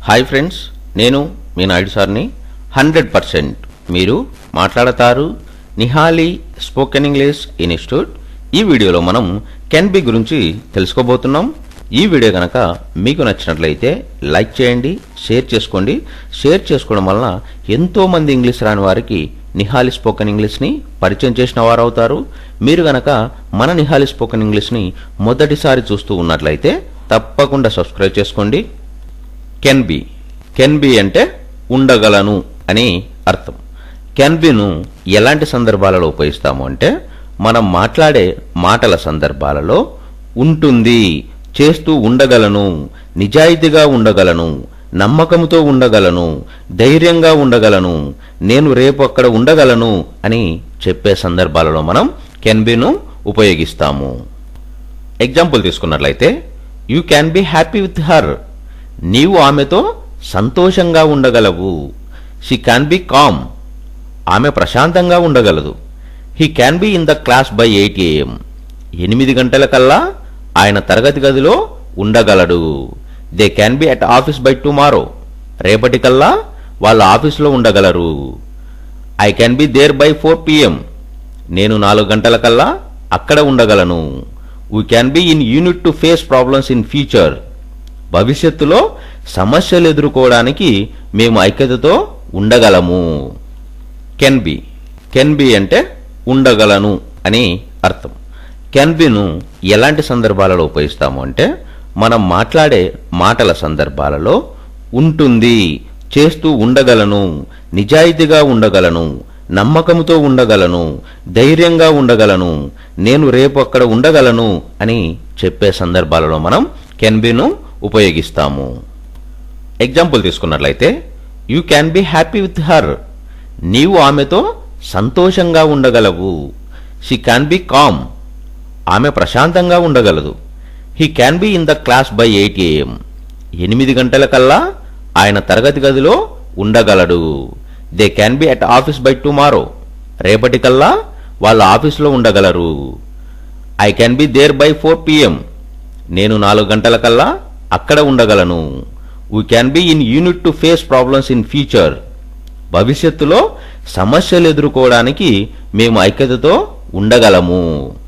hi friends నేను మీ నాయుడు సార్ని hundred percent మీరు మాట్లాడతారు నిహాలి స్పోకెన్ ఇంగ్లీష్ ఇన్స్టిట్యూట్ ఈ వీడియోలో మనం కెన్ బి గురించి తెలుసుకోబోతున్నాం ఈ వీడియో కనుక మీకు నచ్చినట్లయితే లైక్ చేయండి షేర్ చేసుకోండి షేర్ చేసుకోవడం వలన ఎంతో మంది ఇంగ్లీష్ రాని వారికి నిహాలి స్పోకెన్ ఇంగ్లీష్ని పరిచయం చేసిన వారు అవుతారు మీరు గనక మన నిహాలి స్పోకెన్ ఇంగ్లీష్ని మొదటిసారి చూస్తూ ఉన్నట్లయితే తప్పకుండా సబ్స్క్రైబ్ చేసుకోండి కెన్ బి కెన్ బి అంటే ఉండగలను అని అర్థం కెన్ బిను ఎలాంటి సందర్భాలలో ఉపయోగిస్తాము అంటే మనం మాట్లాడే మాటల సందర్భాలలో ఉంటుంది చేస్తూ ఉండగలను నిజాయితీగా ఉండగలను నమ్మకంతో ఉండగలను ధైర్యంగా ఉండగలను నేను రేపు అక్కడ ఉండగలను అని చెప్పే సందర్భాలలో మనం కెన్ బిను ఉపయోగిస్తాము ఎగ్జాంపుల్ తీసుకున్నట్లయితే you can be happy with her నీవు ఆమెతో సంతోషంగా ఉండగలవు షీ క్యాన్ బి కామ్ ఆమె ప్రశాంతంగా ఉండగలదు he can be in the class by eight AM ఎనిమిది గంటలకల్లా ఆయన తరగతి గదిలో ఉండగలడు they can be at office by tomorrow రేపటికల్లా వాళ్ళ ఆఫీస్లో ఉండగలరు I can be there by four PM నేను నాలుగు గంటలకల్లా అక్కడ ఉండగలను we can be in unit to face problems in future భవిష్యత్తులో సమస్యలు ఎదుర్కోవడానికి మేము ఐక్యతతో ఉండగలము కెన్ బి కెన్ బి అంటే ఉండగలను అని అర్థం కెన్ బిను ఎలాంటి సందర్భాలలో ఉపయోగిస్తాము అంటే మనం మాట్లాడే మాటల సందర్భాలలో ఉంటుంది చేస్తూ ఉండగలను నిజాయితీగా ఉండగలను నమ్మకంతో ఉండగలను ధైర్యంగా ఉండగలను నేను రేపు అక్కడ ఉండగలను అని చెప్పే సందర్భాలలో మనం కెన్ బిను ఉపయోగిస్తాము ఎగ్జాంపుల్ తీసుకున్నట్లయితే you can be happy with her నీవు ఆమెతో సంతోషంగా ఉండగలవు షీ క్యాన్ బి కామ్ ఆమె ప్రశాంతంగా ఉండగలదు he can be in the class by eight AM ఎనిమిది గంటలకల్లా ఆయన తరగతి గదిలో ఉండగలడు they can be at office by tomorrow రేపటికల్లా వాళ్ళ ఆఫీస్లో ఉండగలరు I can be there by four PM నేను నాలుగు గంటలకల్లా అక్కడ ఉండగలను we can be in unit to face problems in future భవిష్యత్తులో సమస్యలు ఎదుర్కోవడానికి మేము ఐక్యతతో ఉండగలము